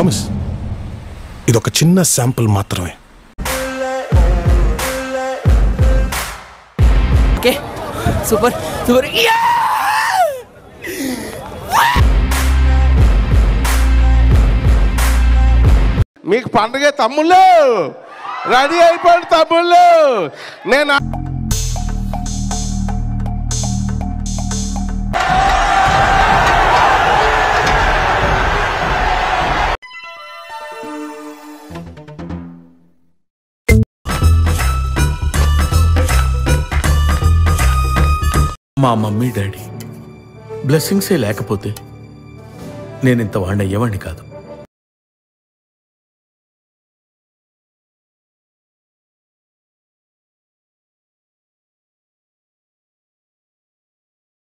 promise ఇది ఒక చిన్న శాంపుల్ మాత్రమే ఓకే సూపర్ సూపర్ మీకు పండుగ తమ్ముళ్ళు రెడీ అయిపోండి తమ్ముళ్ళు నేను మా మమ్మీ డాడీ బ్లెస్సింగ్సే లేకపోతే నేను ఇంత వాడిని అయ్యేవాడిని కాదు